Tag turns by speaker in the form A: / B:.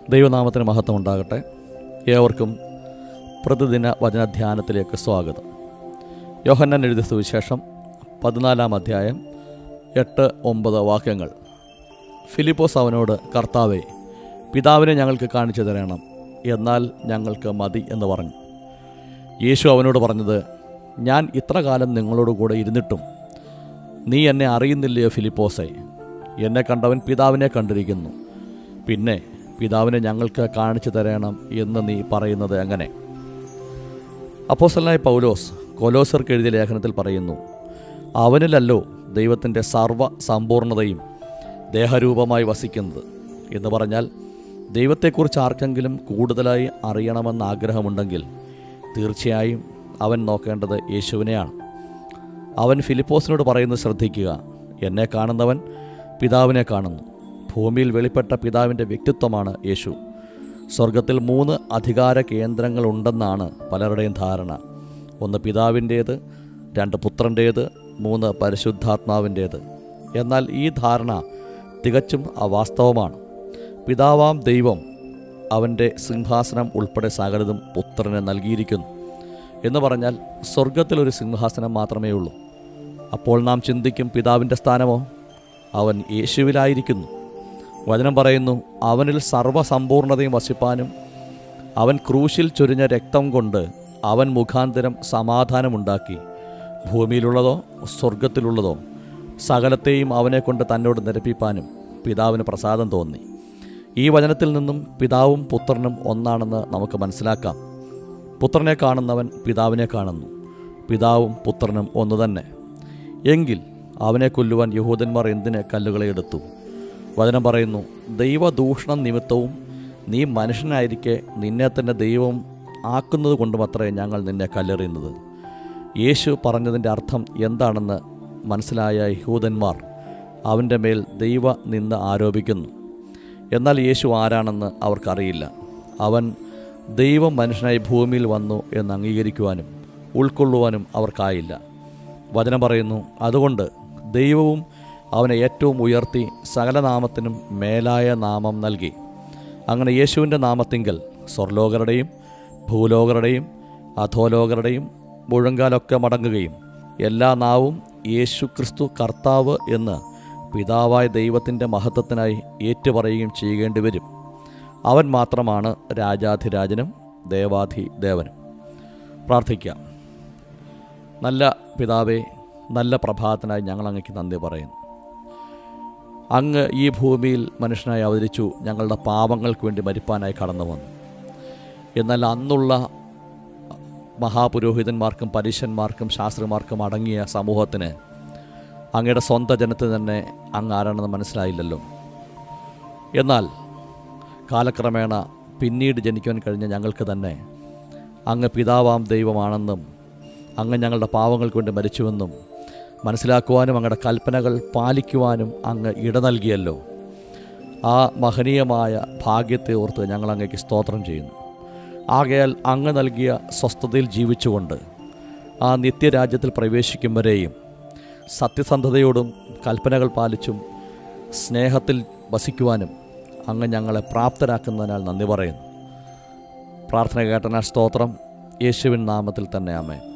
A: ദൈവനാമത്തിന് മഹത്വം ഉണ്ടാകട്ടെ ഏവർക്കും പ്രതിദിന വചനധ്യാനത്തിലേക്ക് സ്വാഗതം യോഹന്നാൻ എഴുതിയ സുവിശേഷം പതിനാലാം അധ്യായം എട്ട് ഒമ്പത് വാക്യങ്ങൾ ഫിലിപ്പോസ് അവനോട് കർത്താവെ പിതാവിനെ ഞങ്ങൾക്ക് കാണിച്ചു തരണം എന്നാൽ ഞങ്ങൾക്ക് മതി എന്ന് പറഞ്ഞു യേശു അവനോട് പറഞ്ഞത് ഞാൻ ഇത്ര കാലം നിങ്ങളോട് കൂടെ ഇരുന്നിട്ടും നീ എന്നെ അറിയുന്നില്ലയോ ഫിലിപ്പോസെ എന്നെ കണ്ടവൻ പിതാവിനെ കണ്ടിരിക്കുന്നു പിന്നെ പിതാവിനെ ഞങ്ങൾക്ക് കാണിച്ചു തരണം എന്ന് നീ പറയുന്നത് എങ്ങനെ അപ്പോസ്റ്റലായ പൗലോസ് കൊലോസർക്ക് എഴുതിയ ലേഖനത്തിൽ പറയുന്നു അവനിലല്ലോ ദൈവത്തിൻ്റെ സർവ്വ സമ്പൂർണതയും ദേഹരൂപമായി വസിക്കുന്നത് എന്ന് പറഞ്ഞാൽ ദൈവത്തെക്കുറിച്ച് ആർക്കെങ്കിലും കൂടുതലായി അറിയണമെന്ന് ആഗ്രഹമുണ്ടെങ്കിൽ തീർച്ചയായും അവൻ നോക്കേണ്ടത് യേശുവിനെയാണ് അവൻ ഫിലിപ്പോസിനോട് പറയുന്നത് ശ്രദ്ധിക്കുക എന്നെ കാണുന്നവൻ പിതാവിനെ കാണുന്നു ഭൂമിയിൽ വെളിപ്പെട്ട പിതാവിൻ്റെ വ്യക്തിത്വമാണ് യേശു സ്വർഗത്തിൽ മൂന്ന് അധികാര കേന്ദ്രങ്ങളുണ്ടെന്നാണ് പലരുടെയും ധാരണ ഒന്ന് പിതാവിൻ്റേത് രണ്ട് പുത്രൻ്റേത് മൂന്ന് പരിശുദ്ധാത്മാവിൻ്റേത് എന്നാൽ ഈ ധാരണ തികച്ചും അവാസ്തവമാണ് പിതാവാം ദൈവം അവൻ്റെ സിംഹാസനം ഉൾപ്പെടെ സകലതും പുത്രന് നൽകിയിരിക്കുന്നു എന്ന് പറഞ്ഞാൽ സ്വർഗത്തിലൊരു സിംഹാസനം മാത്രമേ ഉള്ളൂ അപ്പോൾ നാം ചിന്തിക്കും പിതാവിൻ്റെ സ്ഥാനമോ അവൻ യേശുവിലായിരിക്കുന്നു വചനം പറയുന്നു അവനിൽ സർവ്വസമ്പൂർണതയും വസിപ്പാനും അവൻ ക്രൂശിൽ ചൊരിഞ്ഞ രക്തം കൊണ്ട് അവൻ മുഖാന്തരം സമാധാനമുണ്ടാക്കി ഭൂമിയിലുള്ളതോ സ്വർഗത്തിലുള്ളതോ സകലത്തെയും അവനെ കൊണ്ട് തന്നോട് നിരപ്പിപ്പാനും പിതാവിന് പ്രസാദം തോന്നി ഈ വചനത്തിൽ നിന്നും പിതാവും പുത്രനും ഒന്നാണെന്ന് നമുക്ക് മനസ്സിലാക്കാം പുത്രനെ കാണുന്നവൻ പിതാവിനെ കാണുന്നു പിതാവും പുത്രനും ഒന്നു തന്നെ എങ്കിൽ അവനെ കൊല്ലുവാൻ യഹൂദന്മാർ എന്തിന് കല്ലുകളെ എടുത്തു വചനം പറയുന്നു ദൈവദൂഷണം നിമിത്തവും നീ മനുഷ്യനായിരിക്കെ നിന്നെ തന്നെ ദൈവം ആക്കുന്നത് കൊണ്ടുമത്രേ ഞങ്ങൾ നിന്നെ കല്ലെറിയുന്നത് യേശു പറഞ്ഞതിൻ്റെ അർത്ഥം എന്താണെന്ന് മനസ്സിലായ യഹൂദന്മാർ അവൻ്റെ മേൽ ദൈവ നിന്ന് ആരോപിക്കുന്നു എന്നാൽ യേശു ആരാണെന്ന് അവർക്കറിയില്ല അവൻ ദൈവം മനുഷ്യനായി ഭൂമിയിൽ വന്നു എന്ന് അംഗീകരിക്കുവാനും ഉൾക്കൊള്ളുവാനും അവർക്കായില്ല വചനം പറയുന്നു അതുകൊണ്ട് ദൈവവും അവനെ ഏറ്റവും ഉയർത്തി സകല നാമത്തിനും മേലായ നാമം നൽകി അങ്ങനെ യേശുവിൻ്റെ നാമത്തിങ്കൽ സ്വർലോകരുടെയും ഭൂലോകരുടെയും അധോലോകരുടെയും മുഴങ്കാലൊക്കെ മടങ്ങുകയും എല്ലാ നാവും യേശു ക്രിസ്തു കർത്താവ് എന്ന് പിതാവായ ദൈവത്തിൻ്റെ മഹത്വത്തിനായി ഏറ്റുപറയുകയും ചെയ്യേണ്ടി വരും അവൻ മാത്രമാണ് രാജാധിരാജനും ദേവാധി ദേവനും പ്രാർത്ഥിക്കാം നല്ല പിതാവേ നല്ല പ്രഭാതത്തിനായി ഞങ്ങൾ അങ്ങയ്ക്ക് നന്ദി പറയുന്നു അങ്ങ് ഈ ഭൂമിയിൽ മനുഷ്യനായി അവതരിച്ചു ഞങ്ങളുടെ പാപങ്ങൾക്ക് വേണ്ടി മരിപ്പാനായി കടന്നു വന്നു എന്നാൽ അന്നുള്ള മഹാപുരോഹിതന്മാർക്കും പരീശന്മാർക്കും ശാസ്ത്രിമാർക്കും അടങ്ങിയ സമൂഹത്തിന് അങ്ങയുടെ സ്വന്തം ജനത്തിന് തന്നെ അങ്ങ് ആരാണെന്ന് മനസ്സിലായില്ലല്ലോ എന്നാൽ കാലക്രമേണ പിന്നീട് ജനിക്കുവാൻ കഴിഞ്ഞ ഞങ്ങൾക്ക് തന്നെ അങ്ങ് പിതാവാം ദൈവമാണെന്നും അങ്ങ് ഞങ്ങളുടെ പാവങ്ങൾക്ക് വേണ്ടി മരിച്ചുവെന്നും മനസ്സിലാക്കുവാനും അങ്ങയുടെ കൽപ്പനകൾ പാലിക്കുവാനും അങ്ങ് ഇട നൽകിയല്ലോ ആ മഹനീയമായ ഭാഗ്യത്തെ ഓർത്ത് ഞങ്ങൾ അങ്ങേക്ക് സ്തോത്രം ചെയ്യുന്നു ആകയാൽ അങ്ങ് നൽകിയ സ്വസ്ഥതയിൽ ജീവിച്ചുകൊണ്ട് ആ നിത്യരാജ്യത്തിൽ പ്രവേശിക്കും വരെയും സത്യസന്ധതയോടും കൽപ്പനകൾ പാലിച്ചും സ്നേഹത്തിൽ വസിക്കുവാനും അങ്ങ് ഞങ്ങളെ പ്രാപ്തരാക്കുന്നതിനാൽ നന്ദി പറയുന്നു പ്രാർത്ഥന കേട്ടനാൽ സ്തോത്രം യേശുവിൻ നാമത്തിൽ തന്നെ ആമേ